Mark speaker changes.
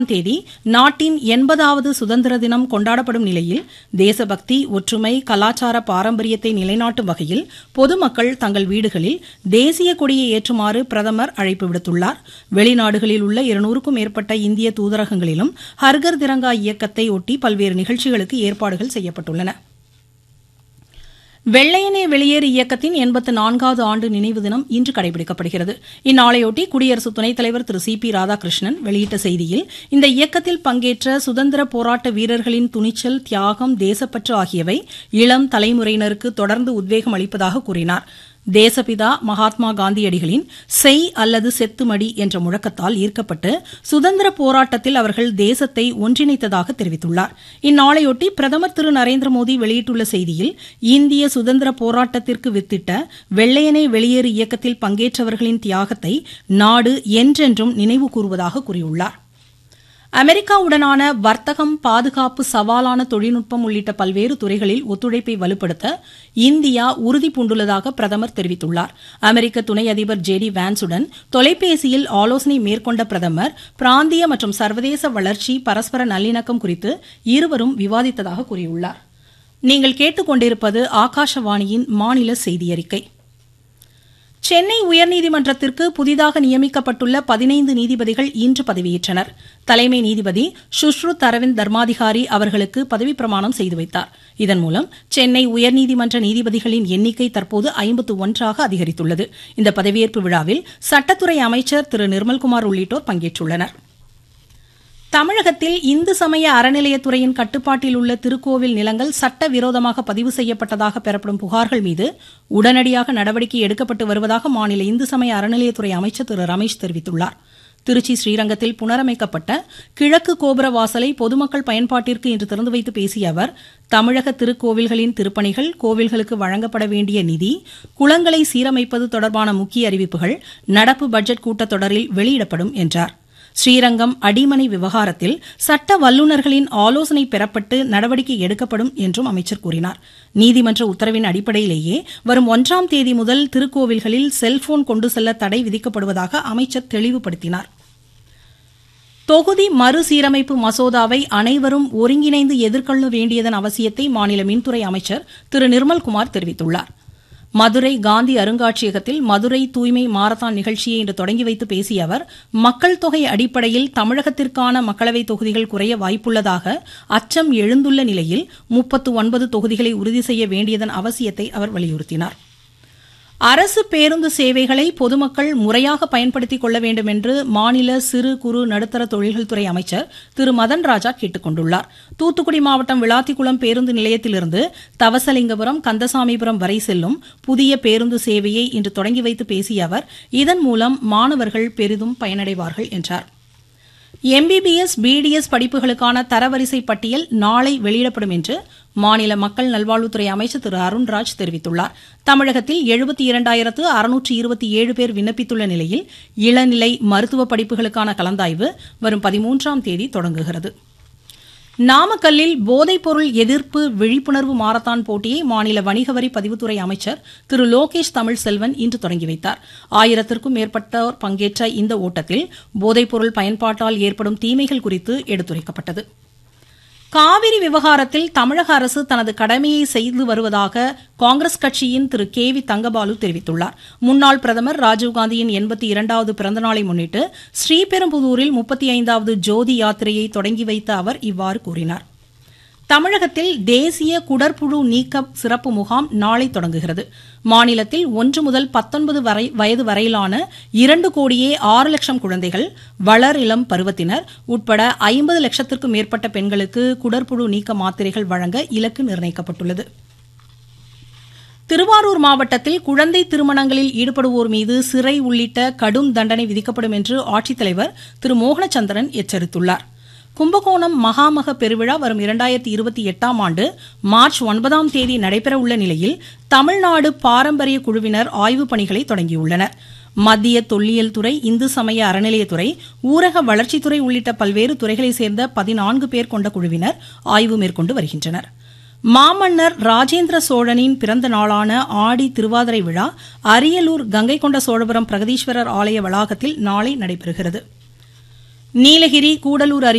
Speaker 1: தேதி நாட்டின் எண்பதாவது சுதந்திர தினம் கொண்டாடப்படும் நிலையில் தேசபக்தி ஒற்றுமை கலாச்சார பாரம்பரியத்தை நிலைநாட்டும் வகையில் பொதுமக்கள் தங்கள் வீடுகளில் தேசிய கொடியை ஏற்றுமாறு பிரதமர் அழைப்பு விடுத்துள்ளார் வெளிநாடுகளில் உள்ள இருநூறுக்கும் மேற்பட்ட இந்திய தூதரகங்களிலும் ஹர்கர் திரங்கா இயக்கத்தை ஒட்டி பல்வேறு நிகழ்ச்சிகளுக்கு ஏற்பாடுகள் செய்யப்பட்டுள்ளன வெள்ளையனே வெளியேறு இயக்கத்தின் எண்பத்து நான்காவது ஆண்டு நினைவு தினம் இன்று கடைபிடிக்கப்படுகிறது இந்நாளையொட்டி குடியரசு துணைத் தலைவர் திரு சி பி ராதாகிருஷ்ணன் வெளியிட்ட செய்தியில் இந்த இயக்கத்தில் பங்கேற்ற சுதந்திர போராட்ட வீரர்களின் துணிச்சல் தியாகம் தேசப்பற்று ஆகியவை இளம் தலைமுறையினருக்கு தொடர்ந்து உத்வேகம் அளிப்பதாக கூறினார் தேசபிதா மகாத்மா காந்தியடிகளின் செய் அல்லது செத்துமடி என்ற முழக்கத்தால் ஈர்க்கப்பட்டு சுதந்திர போராட்டத்தில் அவர்கள் தேசத்தை ஒன்றிணைத்ததாக தெரிவித்துள்ளார் இந்நாளையொட்டி பிரதமர் திரு நரேந்திர மோடி வெளியிட்டுள்ள செய்தியில் இந்திய சுதந்திர போராட்டத்திற்கு வித்திட்ட வெள்ளையனே வெளியேறு இயக்கத்தில் பங்கேற்றவர்களின் தியாகத்தை நாடு என்றென்றும் நினைவு கூறுவதாக கூறியுள்ளார் அமெரிக்காவுடனான வர்த்தகம் பாதுகாப்பு சவாலான தொழில்நுட்பம் உள்ளிட்ட பல்வேறு துறைகளில் ஒத்துழைப்பை வலுப்படுத்த இந்தியா உறுதி பூண்டுள்ளதாக பிரதமர் தெரிவித்துள்ளார் அமெரிக்க துணை அதிபர் ஜே டி வான்ஸுடன் தொலைபேசியில் ஆலோசனை மேற்கொண்ட பிரதமர் பிராந்திய மற்றும் சர்வதேச வளர்ச்சி பரஸ்பர நல்லிணக்கம் குறித்து இருவரும் விவாதித்ததாக கூறியுள்ளார் நீங்கள் கேட்டுக்கொண்டிருப்பது ஆகாஷவாணியின் மாநில செய்தியறிக்கை சென்னை உயர்நீதிமன்றத்திற்கு புதிதாக நியமிக்கப்பட்டுள்ள பதினைந்து நீதிபதிகள் இன்று பதவியேற்றனர் தலைமை நீதிபதி சுஷ்ருத் அரவிந்த் தர்மாதிகாரி அவர்களுக்கு பதவிப் பிரமாணம் செய்து வைத்தார் இதன் மூலம் சென்னை உயர்நீதிமன்ற நீதிபதிகளின் எண்ணிக்கை தற்போது ஐம்பத்து ஒன்றாக அதிகரித்துள்ளது இந்த பதவியேற்பு விழாவில் சட்டத்துறை அமைச்சர் திரு நிர்மல்குமார் உள்ளிட்டோர் பங்கேற்றுள்ளனா் தமிழகத்தில் இந்து சமய அறநிலையத்துறையின் கட்டுப்பாட்டில் உள்ள திருக்கோவில் நிலங்கள் சட்டவிரோதமாக பதிவு செய்யப்பட்டதாக பெறப்படும் புகார்கள் மீது உடனடியாக நடவடிக்கை எடுக்கப்பட்டு வருவதாக மாநில இந்து சமய அறநிலையத்துறை அமைச்சர் திரு ரமேஷ் தெரிவித்துள்ளார் திருச்சி ஸ்ரீரங்கத்தில் புனரமைக்கப்பட்ட கிழக்கு கோபுர வாசலை பொதுமக்கள் பயன்பாட்டிற்கு இன்று திறந்து வைத்து பேசிய அவர் தமிழக திருக்கோவில்களின் திருப்பணிகள் கோவில்களுக்கு வழங்கப்பட வேண்டிய நிதி குளங்களை சீரமைப்பது தொடர்பான முக்கிய அறிவிப்புகள் நடப்பு பட்ஜெட் கூட்டத்தொடரில் வெளியிடப்படும் என்றார் ஸ்ரீரங்கம் அடிமனை விவகாரத்தில் சட்ட வல்லுநர்களின் ஆலோசனை பெறப்பட்டு நடவடிக்கை எடுக்கப்படும் என்றும் அமைச்சர் கூறினார் நீதிமன்ற உத்தரவின் அடிப்படையிலேயே வரும் ஒன்றாம் தேதி முதல் திருக்கோவில்களில் செல்போன் கொண்டு செல்ல தடை விதிக்கப்படுவதாக அமைச்சர் தெளிவுபடுத்தினார் தொகுதி மறுசீரமைப்பு மசோதாவை அனைவரும் ஒருங்கிணைந்து எதிர்கொள்ள வேண்டியதன் அவசியத்தை மாநில மின்துறை அமைச்சர் திரு நிர்மல்குமார் தெரிவித்துள்ளார் மதுரை காந்தி அருங்காட்சியகத்தில் மதுரை தூய்மை மாரத்தான் நிகழ்ச்சியை இன்று தொடங்கி வைத்து பேசிய அவர் மக்கள் தொகை அடிப்படையில் தமிழகத்திற்கான மக்களவைத் தொகுதிகள் குறைய வாய்ப்புள்ளதாக அச்சம் எழுந்துள்ள நிலையில் முப்பத்து ஒன்பது தொகுதிகளை உறுதி செய்ய வேண்டியதன் அவசியத்தை அவர் வலியுறுத்தினார் அரசு பேருந்து சேவைகளை பொதுமக்கள் முறையாக பயன்படுத்திக் கொள்ள வேண்டும் என்று மாநில சிறு குறு நடுத்தர தொழில்கள் துறை அமைச்சர் திரு மதன் ராஜா கேட்டுக் கொண்டுள்ளார் தூத்துக்குடி மாவட்டம் விளாத்திக்குளம் பேருந்து நிலையத்திலிருந்து தவசலிங்கபுரம் கந்தசாமிபுரம் வரை செல்லும் புதிய பேருந்து சேவையை இன்று தொடங்கி வைத்து பேசிய அவர் இதன் மூலம் மாணவர்கள் பெரிதும் பயனடைவார்கள் என்றார் எம்பிபிஎஸ் பிடிஎஸ் படிப்புகளுக்கான தரவரிசை பட்டியல் நாளை வெளியிடப்படும் என்று மாநில மக்கள் நல்வாழ்வுத்துறை அமைச்சர் திரு அருண்ராஜ் தெரிவித்துள்ளார் தமிழகத்தில் எழுபத்தி இரண்டாயிரத்து அறுநூற்று இருபத்தி ஏழு பேர் விண்ணப்பித்துள்ள நிலையில் இளநிலை மருத்துவ படிப்புகளுக்கான கலந்தாய்வு வரும் பதிமூன்றாம் தேதி தொடங்குகிறது நாமக்கல்லில் போதைப்பொருள் எதிர்ப்பு விழிப்புணர்வு மாரத்தான் போட்டியை மாநில வணிக வரி பதிவுத்துறை அமைச்சர் திரு லோகேஷ் தமிழ்செல்வன் இன்று தொடங்கி வைத்தார் ஆயிரத்திற்கும் மேற்பட்டோர் பங்கேற்ற இந்த ஓட்டத்தில் போதைப்பொருள் பயன்பாட்டால் ஏற்படும் தீமைகள் குறித்து எடுத்துரைக்கப்பட்டது காவிரி விவகாரத்தில் தமிழக அரசு தனது கடமையை செய்து வருவதாக காங்கிரஸ் கட்சியின் திரு கே வி தங்கபாலு தெரிவித்துள்ளார் முன்னாள் பிரதமர் ராஜீவ்காந்தியின் எண்பத்தி இரண்டாவது பிறந்தநாளை முன்னிட்டு ஸ்ரீபெரும்புதூரில் முப்பத்தி ஐந்தாவது ஜோதி யாத்திரையை தொடங்கி வைத்த அவர் இவ்வாறு கூறினார் தமிழகத்தில் தேசிய குடற்புழு நீக்க சிறப்பு முகாம் நாளை தொடங்குகிறது மாநிலத்தில் ஒன்று முதல் பத்தொன்பது வரை வயது வரையிலான இரண்டு கோடியே ஆறு லட்சம் குழந்தைகள் வளர் இளம் பருவத்தினர் உட்பட ஐம்பது லட்சத்திற்கும் மேற்பட்ட பெண்களுக்கு குடற்புழு நீக்க மாத்திரைகள் வழங்க இலக்கு நிர்ணயிக்கப்பட்டுள்ளது திருவாரூர் மாவட்டத்தில் குழந்தை திருமணங்களில் ஈடுபடுவோர் மீது சிறை உள்ளிட்ட கடும் தண்டனை விதிக்கப்படும் என்று ஆட்சித்தலைவர் திரு மோகனச்சந்திரன் எச்சரித்துள்ளார் கும்பகோணம் மகாமக பெருவிழா வரும் இரண்டாயிரத்தி இருபத்தி எட்டாம் ஆண்டு மார்ச் ஒன்பதாம் தேதி நடைபெறவுள்ள நிலையில் தமிழ்நாடு பாரம்பரிய குழுவினர் ஆய்வுப் பணிகளை தொடங்கியுள்ளனர் மத்திய தொல்லியல் துறை இந்து சமய அறநிலையத்துறை ஊரக வளர்ச்சித்துறை உள்ளிட்ட பல்வேறு துறைகளைச் சேர்ந்த பதினான்கு பேர் கொண்ட குழுவினர் ஆய்வு மேற்கொண்டு வருகின்றனர் மாமன்னர் ராஜேந்திர சோழனின் பிறந்த நாளான ஆடி திருவாதிரை விழா அரியலூர் கங்கை கொண்ட சோழபுரம் பிரகதீஸ்வரர் ஆலய வளாகத்தில் நாளை நடைபெறுகிறது நீலகிரி கூடலூர் அருகே